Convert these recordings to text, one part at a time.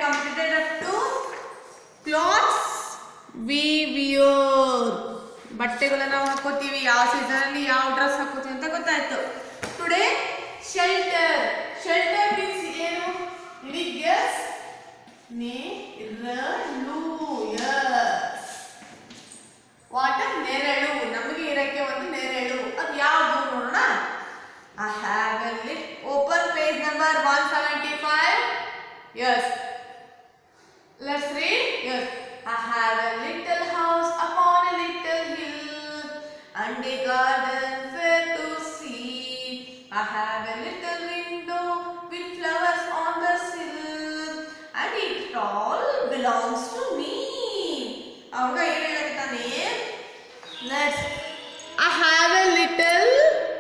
ಕಾಂಪಿಟೇಟೆಡ್ up to clothes we wear ಬಟ್ಟೆಗಳನ್ನ ನಾವು ಹಾಕೋತೀವಿ ಯಾವ ಸೀಸನ್ ಅಲ್ಲಿ ಯಾವ ಡ್ರೆಸ್ ಹಾಕೋತೀವಿ ಅಂತ ಗೊತ್ತಾಯ್ತು ಟುಡೇ ಶೆಲ್ಟರ್ ಶೆಲ್ಟರ್ ಮೀನ್ಸ್ ಏನು ಇಡೀ ಗೆಸ್ ನೆರಳು ಯಸ್ ವಾಟ್ ನೆರಳು ನಮಗೆ ಇರಕ್ಕೆ ಒಂದು ನೆರಳು ಅದು ಯಾವುದು ನೋಡೋಣ I have a lit open page number one seventy five yes Let's read. Yes. I have a little house upon a little hill and a garden fair to see. I have a little window with flowers on the sill and it all belongs to me. ಅವಾಗ ಏನು ಹೇಳ್ತಾನೆ Let's. I have a little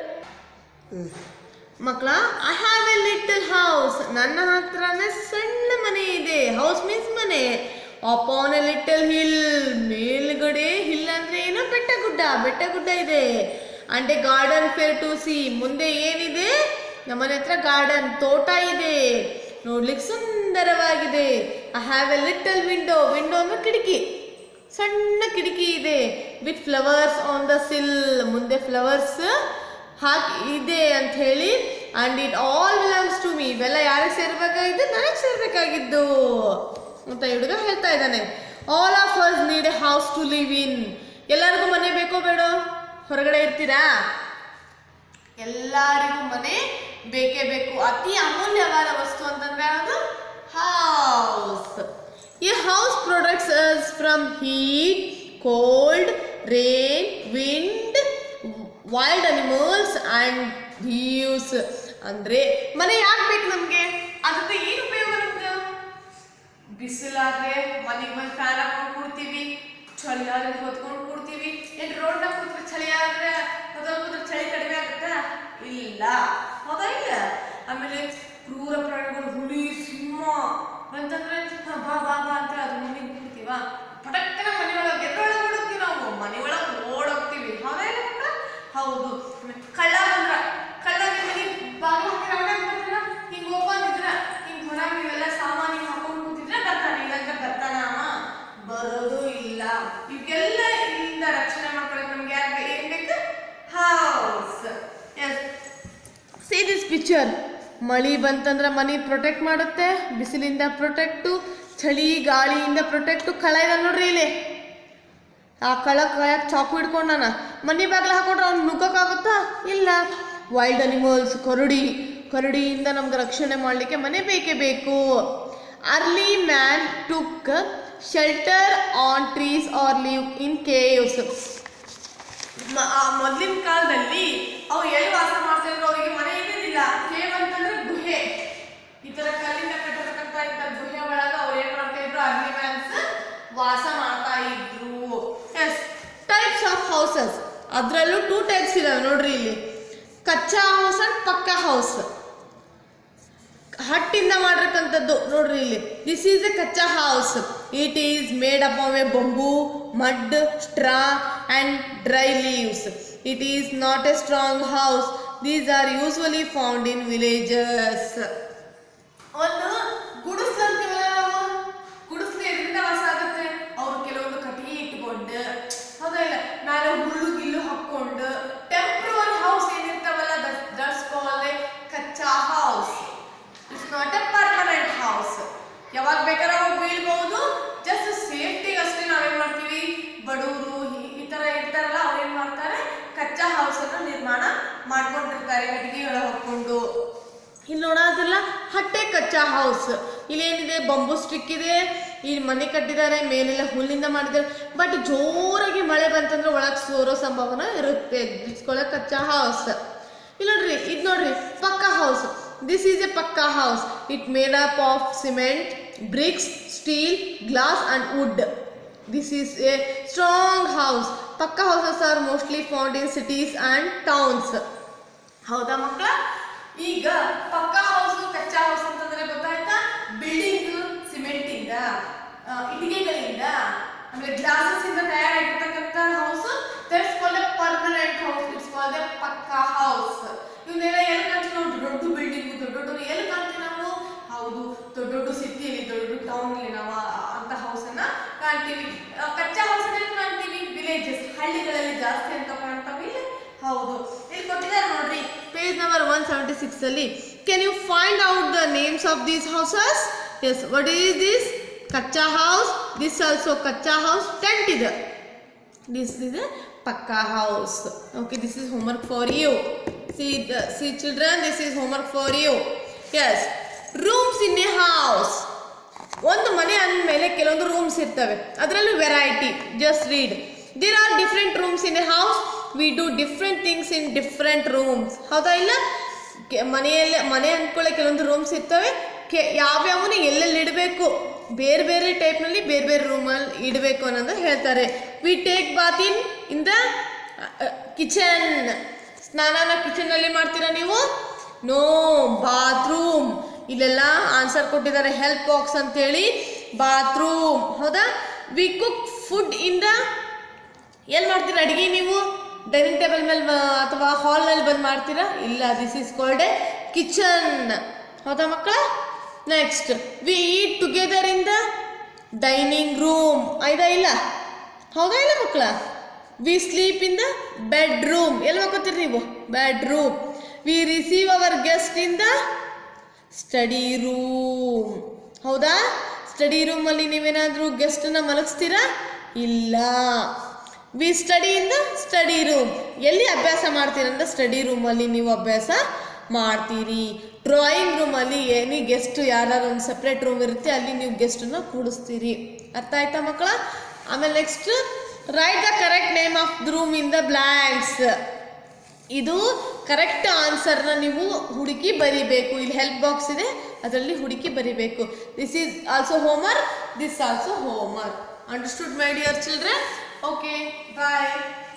ಮಕ್ಕಳ I have a little house ನನ್ನ ಹತ್ರನೇ ಸಣ್ಣ ಮನೆ ಇದೆ house means ಮನೆ ಅಪಾನ್ ಎ ಲಿಟಲ್ ಹಿಲ್ ಮೇಲ್ಗಡೆ ಹಿಲ್ ಅಂದ್ರೆ ಏನು ಬೆಟ್ಟ ಗುಡ್ಡ ಬೆಟ್ಟ ಗುಡ್ಡ ಇದೆ and a garden fair to see ಮುಂದೆ ಏನಿದೆ ನಮ್ಮನೆ ಹತ್ರ ಗಾರ್ಡನ್ ತೋಟ ಇದೆ ನೋಡ್ಲಿಕ್ಕೆ ಸುಂದರವಾಗಿದೆ I have a little window window ಅಂದ್ರೆ ಕಿಟಕಿ ಸಣ್ಣ ಕಿಟಕಿ ಇದೆ with flowers on the sill ಮುಂದೆ ಫ್ಲವರ್ಸ್ ಹಾಕಿ ಇದೆ ಅಂತ ಹೇಳಿ and it all belongs to me ಇವೆಲ್ಲ ಯಾರಿಗೆ ಸೇರ್ಬೇಕಾಗಿದ್ದು ನನಗೆ ಸೇರ್ಬೇಕಾಗಿದ್ದು ಅಂತ ಈ ಹುಡುಗ ಹೇಳ್ತಾ ಇದ್ದಾನೆ all of us need a house to live in ಎಲ್ಲರಿಗೂ ಮನೆ ಬೇಕೋ ಬೇಡೋ ಹೊರಗಡೆ ಇರ್ತೀರಾ ಎಲ್ಲರಿಗೂ ಮನೆ ಬೇಕೇ ಬೇಕು ಅತಿ ಅಮೂಲ್ಯವಾದ ವಸ್ತು ಅಂತಂದ್ರೆ ಅದು ಹೌಸ್ ಈ house protects us from heat cold rain wind wild animals and views ಅಂದ್ರೆ ಮನೆ ಯಾಕೆ ಬೇಕು ನಮಗೆ ಅದ್ರಿಂದ ಏನು ಉಪಯೋಗ ನಮ್ಗೆ ಬಿಸಿಲಾದ್ರೆ ಮನೆಗೆ ಬಂದು ಫ್ಯಾನ್ ಹಾಕೊಂಡು ಕೂಡ್ತೀವಿ ಚಳಿ ಆದ್ರೆ ಹೊತ್ಕೊಂಡು ಕೂಡ್ತೀವಿ ಏನ್ ರೋಡ್ನಾಗ ಕೂತ್ರೆ ಚಳಿ ಆದ್ರೆ ಹೊತ್ಕೊಂಡು ಕೂತ್ರೆ ಚಳಿ ಕಡಿಮೆ ಆಗುತ್ತಾ ಇಲ್ಲ ಹೌದಾ ಇಲ್ಲ ಆಮೇಲೆ ಕ್ರೂರ ಪ್ರಾಣಿಗಳು ಹುಲಿ ಸಿಂಹ ಬಂತಂದ್ರೆ ಹ, ಬಾ ಬಾ ಬಾ ಅಂತ ಅದ್ರ ಮುಂದೆ ಕೂಡ್ತೀವ ಪಟಕ್ಕನ ಮನೆ ಒಳಗೆ ಎದ್ರೊಳಗೆ ಓಡುತ್ತೀವಿ ನಾವು ಮನೆ ಒಳಗೆ ಓಡೋಗ್ತೀವಿ ಹೌದಾ ಇಲ್ಲ ಮಕ್ಕಳ ಹೌದು ಆಮೇಲೆ ಕಳ್ಳ ಬಂದ್ರ ಕಳ್ಳ ನಿಮ್ಮ ಮನೆ ಬಾಗಿಲು ಹಾಕಿ ಹೊರಗೆ ಬರ್ತಾನ ಹಿಂಗ್ ಓಪನ್ ಇದ್ರ ಹಿಂಗ್ ಹೊರಗೆ ಇವೆಲ್ಲ ಸಾಮಾನು ಹಿಂಗ್ ಹಾಕೊಂಡು ಕೂತಿದ್ರೆ ಬರ್ತಾನೆ ಇಲ್ಲಂದ್ರೆ ಬರ್ತಾನ ಅವ ಬರೋದು ಇಲ್ಲ ಇವಕ್ಕೆಲ್ಲ ಇಲ್ಲಿಂದ ರಕ್ಷಣೆ ಮಾಡ್ಕೊಳಕ್ ನಮ್ಗೆ ಯಾಕೆ ಏನ್ ಬೇಕು house yes see this picture ಮಳಿ ಬಂತಂದ್ರೆ ಮನಿ ಪ್ರೊಟೆಕ್ಟ್ ಮಾಡುತ್ತೆ ಬಿಸಿಲಿಂದ ಪ್ರೊಟೆಕ್ಟು ಚಳಿ ಗಾಳಿಯಿಂದ ಪ್ರೊಟೆಕ್ಟು ಕಳ ಇದೆ ನೋಡ್ರಿ ಇಲ್ಲಿ ಆ ಕಳ ಕಾಯಕ್ ಚಾಕು ಹಿಡ್ಕೊಂಡಾನ ಮನೆ ಬಾಗಿಲು ಹಾಕೊಂಡ್ರೆ ಅವ್ನು ನುಗ್ಗಕ್ಕಾಗುತ್ತಾ ಇಲ್ಲ ವೈಲ್ಡ್ ಅನಿಮಲ್ಸ್ ಕರಡಿ ಕರಡಿಯಿಂದ ನಮ್ಗೆ ರಕ್ಷಣೆ ಮಾಡಲಿಕ್ಕೆ ಮನೆ ಬೇಕೇ ಬೇಕು early man took shelter on trees or live in caves ಮೊದಲಿನ ಕಾಲದಲ್ಲಿ ಅವ್ರು ಎಲ್ಲಿ ವಾಸ ಮಾಡ್ತಿದ್ರು ಅವರಿಗೆ ಮನೆ ಇದ್ದಿದ್ದಿಲ್ಲ ಕೇವ್ ಅಂತಂದ್ರೆ ಗುಹೆ ಈ ತರ ಕಲ್ಲಿಂದ ಕಟ್ಟಿರತಕ್ಕಂತ ಇಂಥ ಗುಹೆ ಒಳಗ ಅವ್ರು ಏನ್ ಮಾಡ್ತಾ ಇದ್ರು ಅಗ್ನಿ ಮ್ಯಾನ್ಸ್ ವಾಸ ಮಾಡ್ತಾ ಇದ್ರು ಎಸ್ ಟೈಪ್ಸ್ ಆಫ್ ಹೌಸಸ್ ಅದರಲ್ಲೂ ಟೂ ಟೈಪ್ಸ್ ಇದಾವೆ ನೋಡ್ರಿ ಇಲ್ಲಿ kutcha house and pucca house ಹಟ್ಟಿಂದ ಮಾಡಿರ್ತಕ್ಕಂಥದ್ದು ನೋಡ್ರಿ ಇಲ್ಲಿ this is a kutcha house it is made up of a bamboo mud straw and dry leaves it is not a strong house these are usually found in villages ಒಂದು ಗುಡಿಸ್ಲು ಅಂತೀವಲ್ಲ ನಾವು ಗುಡಿಸ್ಲು ಎದ್ರಿಂದ ವಾಸ ಆಗುತ್ತೆ ಅವ್ರು ಕೆಲವೊಂದು ಕಟ್ಟಿಗೆ ಇಟ್ಕೊಂಡು ಹೌದಾ ಇಲ್ಲ ಮೇಲೆ ಹುಲ್ಲು ಗಿಲ್ಲು ಹಾಕೊಂಡು ಟೆಂಪ್ರವರಿ ಹೌಸ್ ಏನಿರ್ತಾವಲ್ಲ that's called a kutcha house it's not a permanent house ಯಾವಾಗ ಬೇಕಾದ್ರೆ ಅವಾಗ ಬೀಳ್ಬಹುದು ಜಸ್ಟ್ ಸೇಫ್ಟಿಗೆ ಅಷ್ಟೇ ನಾವೇನ್ ಮಾಡ್ತೀವಿ ಬಡವರು ಈ ತರ ಇರ್ತಾರಲ್ಲ ಅವ್ರು ಏನ್ ಮಾಡ್ತಾರೆ ಕಚ್ಚಾ ಹೌಸ್ ಅನ್ನು ನಿರ್ಮಾಣ ಮಾಡ್ಕೊಂಡಿರ್ತಾರೆ ಕಟ್ಟಿಗೆಗಳ ಹಾಕೊಂಡು ಇಲ್ಲಿ ನೋಡೋದಿಲ್ಲ ಹಟ್ಟೆ ಕಚ್ಚಾ ಹೌಸ್ ಇಲ್ಲೇನಿದೆ ಬಂಬು ಸ್ಟಿಕ್ ಇದೆ ಇಲ್ಲಿ ಮನೆ ಕಟ್ಟಿದ್ದಾರೆ ಮೇಲೆಲ್ಲ ಹುಲ್ಲಿಂದ ಮಾಡಿದ್ದಾರೆ ಬಟ್ ಜೋರಾಗಿ ಮಳೆ ಬಂತಂದ್ರೆ ಒಳಗೆ ಸೋರೋ ಸಂಭಾವನೆ ಇರುತ್ತೆ ಇಟ್ಸ್ಕೊಳ್ಳೋ ಕಚ್ಚಾ ಹೌಸ್ ಇಲ್ಲಿ ನೋಡ್ರಿ ಇದು ನೋಡ್ರಿ pucca house this is a pucca house it made up of cement bricks steel glass and wood this is a strong house pucca houses are mostly found in cities and towns ಹೌದಾ ಮಕ್ಕಳ ಈಗ ಪಕ್ಕಾ ಹೌಸ್ ಕಚ್ಚಾ ಹೌಸ್ ಅಂತಂದ್ರೆ ಗೊತ್ತಾಯ್ತಾ ಬಿಲ್ಡಿಂಗ್ ಸಿಮೆಂಟ್ ಇಂದ ಆ, ಇಟ್ಟಿಗೆಗಳಿಂದ ಆಮೇಲೆ ಗ್ಲಾಸಸ್ ಇಂದ ತಯಾರಾಗಿರ್ತಕ್ಕಂಥ house that's called a permanent house it's called a pucca house ಇವನ್ನೆಲ್ಲ ಎಲ್ಲಿ ಕಾಣ್ತೀವಿ ನಾವು ದೊಡ್ಡ ಬಿಲ್ಡಿಂಗ್ ದೊಡ್ಡ ದೊಡ್ಡ ಎಲ್ಲಿ ಕಾಣ್ತೀವಿ ನಾವು ಹೌದು ದೊಡ್ಡ ದೊಡ್ಡ ಸಿಟಿಯಲ್ಲಿ ದೊಡ್ಡ ದೊಡ್ಡ ಟೌನ್ ಅಲ್ಲಿ ನಾವು ಆ- ಅಂತ ಹೌಸ್ ಅನ್ನ ಕಾಣ್ತೀವಿ ಆ, ಕಚ್ಚಾ ಹೌಸ್ ಅಲ್ಲಿ ಕಾಣ್ತೀವಿ ವಿಲೇಜಸ್ ಹಳ್ಳಿಗಳಲ್ಲಿ ಜಾಸ್ತಿ ಅಂತ ಕಾಣ್ತಾವೆ ಇಲ್ಲಿ ಹೌದು ಇಲ್ಲಿ ಕೊಟ್ಟಿದ್ದಾರೆ ನೋಡ್ರಿ page number one seventy six ಅಲ್ಲಿ can you find out the names of these houses yes what is this kutcha house this also kutcha house tent ಇದೆ this is a pakka house okay this is homework for you see the, see children this is homework for you yes rooms in a house ಒಂದು ಮನೆ ಅಂದಮೇಲೆ ಕೆಲವೊಂದು rooms ಇರ್ತವೆ ಅದರಲ್ಲೂ variety just read there are different rooms in a house we do different things in different rooms ಹೌದಾ ಇಲ್ಲ K- ಮನೆಯಲ್ಲಿ ಮನೆ ಅಂದ್ಕೊಳ್ಳೆ ಕೆಲವೊಂದು ರೂಮ್ಸ್ ಇರ್ತವೆ ಕೆ ಯಾವ್ಯಾವನ್ನ ಎಲ್ಲೆಲ್ಲಿ ಇಡಬೇಕು ಬೇರೆ ಬೇರೆ ಟೈಪ್ನಲ್ಲಿ ಬೇರೆ ಬೇರೆ ರೂಮಲ್ಲಿ ಇಡಬೇಕು ಅನ್ನೋದು ಹೇಳ್ತಾರೆ we take bath in in the kitchen ಸ್ನಾನನ ಕಿಚನಲ್ಲಿ ಮಾಡ್ತೀರಾ ನೀವು ನೋ ಬಾತ್ರೂಮ್ ಇಲ್ಲೆಲ್ಲ ಆನ್ಸರ್ ಕೊಟ್ಟಿದ್ದಾರೆ ಹೆಲ್ಪ್ ಬಾಕ್ಸ್ ಅಂತೇಳಿ ಬಾತ್ರೂಮ್ ಹೌದಾ we cook food in the ಎಲ್ಲಿ ಮಾಡ್ತೀರಾ ಅಡಿಗೆ ನೀವು ಡೈನಿಂಗ್ ಟೇಬಲ್ ಮೇಲೆ ಬ- ಅಥವಾ ಹಾಲ್ನಲ್ಲಿ ಬಂದು ಮಾಡ್ತೀರಾ ಇಲ್ಲ this is called a kitchen ಹೌದಾ ಮಕ್ಕಳ next we eat together in the dining room ಆಯ್ತಾ ಇಲ್ಲ ಹೌದಾ ಇಲ್ಲ ಮಕ್ಕಳ we sleep in the bedroom ಎಲ್ಲಿ ಮಕ್ಕೋತೀರಿ ನೀವು bedroom we receive our guest in the study room ಹೌದಾ ಸ್ಟಡಿ ರೂಮಲ್ಲಿ ನೀವೇನಾದರೂ ಗೆಸ್ಟನ್ನ ಮಲಗಿಸ್ತೀರಾ ಇಲ್ಲ we study in the study room ಎಲ್ಲಿ ಅಭ್ಯಾಸ ಮಾಡ್ತೀರಾ ಅಂದ್ರೆ ಸ್ಟಡಿ ರೂಮಲ್ಲಿ ನೀವು ಅಭ್ಯಾಸ ಮಾಡ್ತೀರಿ ಡ್ರಾಯಿಂಗ್ ರೂಮಲ್ಲಿ ಏನಿ ಗೆಸ್ಟ್ ಯಾರು ಒಂದು ಸಪ್ರೇಟ್ ರೂಮ್ ಇರುತ್ತೆ ಅಲ್ಲಿ ನೀವು ಗೆಸ್ಟನ್ನ ಕೂಡಿಸ್ತೀರಿ ಅರ್ಥ ಆಯ್ತಾ ಮಕ್ಕಳ ಆಮೇಲೆ next write the correct name of the room in the blanks ಇದು ಕರೆಕ್ಟ್ ಆನ್ಸರ್ನ ನೀವು ಹುಡುಕಿ ಬರಿಬೇಕು ಇಲ್ಲಿ ಹೆಲ್ಪ್ ಬಾಕ್ಸ್ ಇದೆ ಅದರಲ್ಲಿ ಹುಡುಕಿ ಬರಿಬೇಕು this is also homework this also homework understood my dear children okay bye